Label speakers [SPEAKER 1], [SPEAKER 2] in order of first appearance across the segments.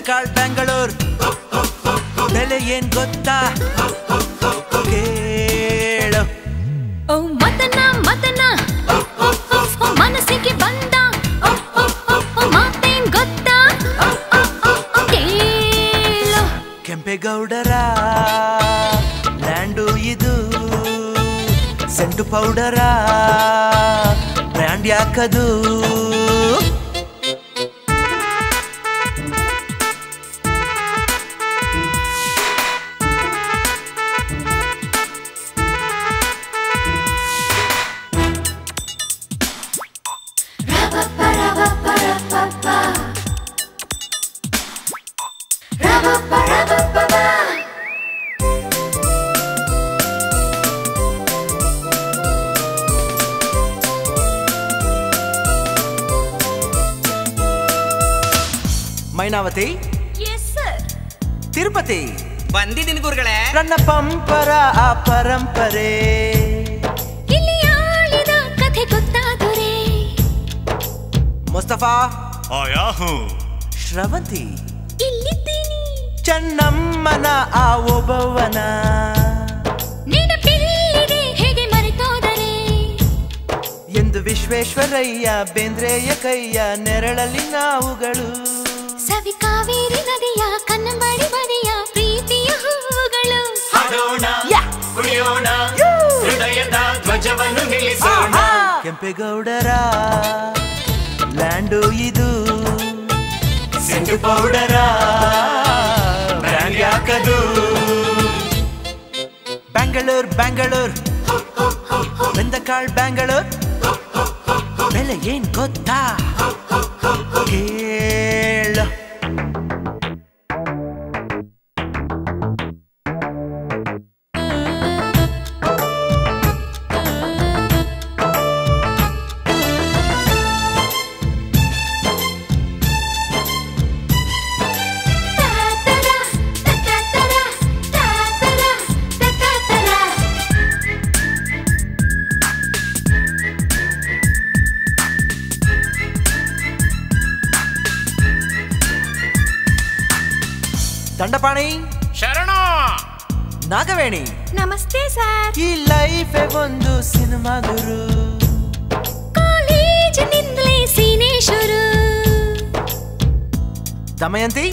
[SPEAKER 1] ಬೆಂದಕಾಳ್ ಬೆಂಗಳೂರ್ ಬೆಲೆ ಏನ್ ಗೊತ್ತಾ ಕೇಳು
[SPEAKER 2] ಓ ಮದನ ಮದನ ಓ ಮನಸ್ಸಿಗೆ ಬಂದ ಓ, ಓ, ಓ, ಓ, ಮಾತೇನ್ ಗೊತ್ತಾ ಓ, ಓ, ಓ, ಓ, ಕೇಳು
[SPEAKER 1] ಕೆಂಪೇಗೌಡರ ಲ್ಯಾಂಡು ಇದು ಸೆಂಟು ಪೌಡರ ಬ್ರ್ಯಾಂಡ್ ಯಾಕದು ಮೈನಾವತಿ
[SPEAKER 2] ಎಸ್ ಸರ್
[SPEAKER 1] ತಿರುಪತಿ
[SPEAKER 3] ಬಂದಿದ್ದೀನಿ ಗುರುಗಳೇ
[SPEAKER 1] ನನ್ನ ಪಂಪರ ಆ ಪರಂಪರೆ
[SPEAKER 2] ಇಲ್ಲಿ ಆಳಿದ ಕಥೆ ಗೊತ್ತಾದರೆ
[SPEAKER 1] ಮುಸ್ತಫಾ
[SPEAKER 4] ಆಯಾಹು
[SPEAKER 1] ಶ್ರವಂತಿ
[SPEAKER 2] ಇಲ್ಲಿದ್ದೀನಿ
[SPEAKER 1] ಚೆನ್ನಮ್ಮನ ಆ ಒಬ್ಬವನ
[SPEAKER 2] ನೆನಪಿಲ್ಲಿದೆ ಹೇಗೆ ಮರೆತೋದರೆ
[SPEAKER 1] ಎಂದು ವಿಶ್ವೇಶ್ವರಯ್ಯ ಬೇಂದ್ರೆಯ ಕೈಯ ನೆರಳಲ್ಲಿ ನಾವುಗಳು
[SPEAKER 2] ಸವಿ ಕಾವೇರಿ ನದಿಯ ಕನ್ನಂಬಾಡಿ ಬದಿಯ ಪ್ರೀತಿಯ ಹೂವುಗಳು
[SPEAKER 4] ಹಾಡೋಣ ಕುಣಿಯೋಣ ಹೃದಯದ ಧ್ವಜವನ್ನು ನಿಲ್ಲಿಸೋಣ
[SPEAKER 1] ಕೆಂಪೇಗೌಡರ ಲ್ಯಾಂಡು ಇದು ಸೆಂಟು ಪೌಡರ ಬ್ರ್ಯಾಂಡ್ ಯಾಕದು ಬೆಂಗಳೂರು ಬೆಂಗಳೂರು ಬೆಂದಕಾಳ್ ಬೆಂಗಳೂರು ಬೆಲೆ ಏನ್ ಗೊತ್ತಾ ಕೇಳು ದಂಡಪಾಣಿ
[SPEAKER 3] ಶರಣ
[SPEAKER 1] ನಾಗವೇಣಿ
[SPEAKER 2] ನಮಸ್ತೆ ಸರ್
[SPEAKER 1] ಈ ಲೈಫ್ ಒಂದು ಸಿನಿಮಾ ಗುರು
[SPEAKER 2] ಕಾಲೇಜಿನಿಂದಲೇ ಸೀನೇಶ್ವರು
[SPEAKER 1] ದಮಯಂತಿ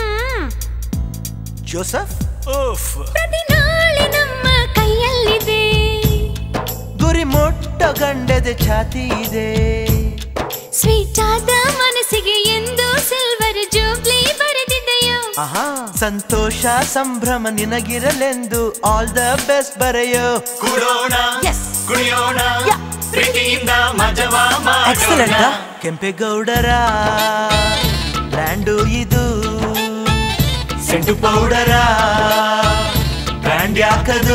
[SPEAKER 1] ಜೋಸಫ್
[SPEAKER 4] ಉಫ್
[SPEAKER 2] ಪ್ರತಿ ನಾಳೆ ನಮ್ಮ ಕೈಯಲ್ಲಿದೆ
[SPEAKER 1] ಗುರಿ ಮುಟ್ಟ ಗಂಡದ ಛಾತಿ ಇದೆ
[SPEAKER 2] ಸ್ವೀಟ್ ಆದ ಮನಸ್ಸಿಗೆ ಎಂದು ಸಿಲ್ವರ್ ಜೂಬ್ಲಿ ಬರೆದಿದೆಯೋ
[SPEAKER 1] ಆಹಾ ಸಂತೋಷ ಸಂಭ್ರಮ ನಿನಗಿರಲೆಂದು ಆಲ್ ದ ಬೆಸ್ಟ್ ಬರೆಯೋ
[SPEAKER 4] ಕೂಡೋಣ ಕುಣಿಯೋಣ ಪ್ರೀತಿಯಿಂದ ಮಜವ
[SPEAKER 1] ಎಕ್ಸಲೆಂಟ್
[SPEAKER 4] ಮಾಡೋಣ
[SPEAKER 1] ಕೆಂಪೇಗೌಡರ ಲ್ಯಾಂಡು ಇದು ಸೆಂಟು ಪೌಡರ ಬ್ರ್ಯಾಂಡ್ ಯಾಕದು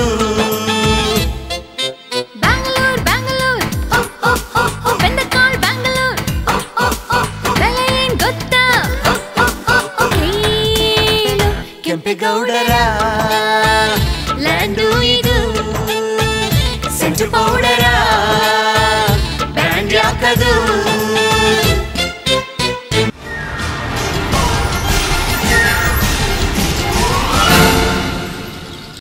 [SPEAKER 2] ಬ್ಯಾಂಗ್ಳೂರ್ ಬ್ಯಾಂಗ್ಳೂರ್ ಓ, ಓ, ಓ, ಓ, ಬೆಂದಕಾಳ್ ಬ್ಯಾಂಗ್ಳೂರ್ ಓ, ಓ, ಓ, ಓ, ಬೆಲೆ ಏನ್ ಗೊತ್ತಾ ಓ, ಓ, ಓ, ಓ, ಕೇಳು
[SPEAKER 1] ಕೆಂಪೇಗೌಡರ
[SPEAKER 2] ಲ್ಯಾಂಡು ಇದು
[SPEAKER 1] ಸೆಂಟು ಪೌಡರ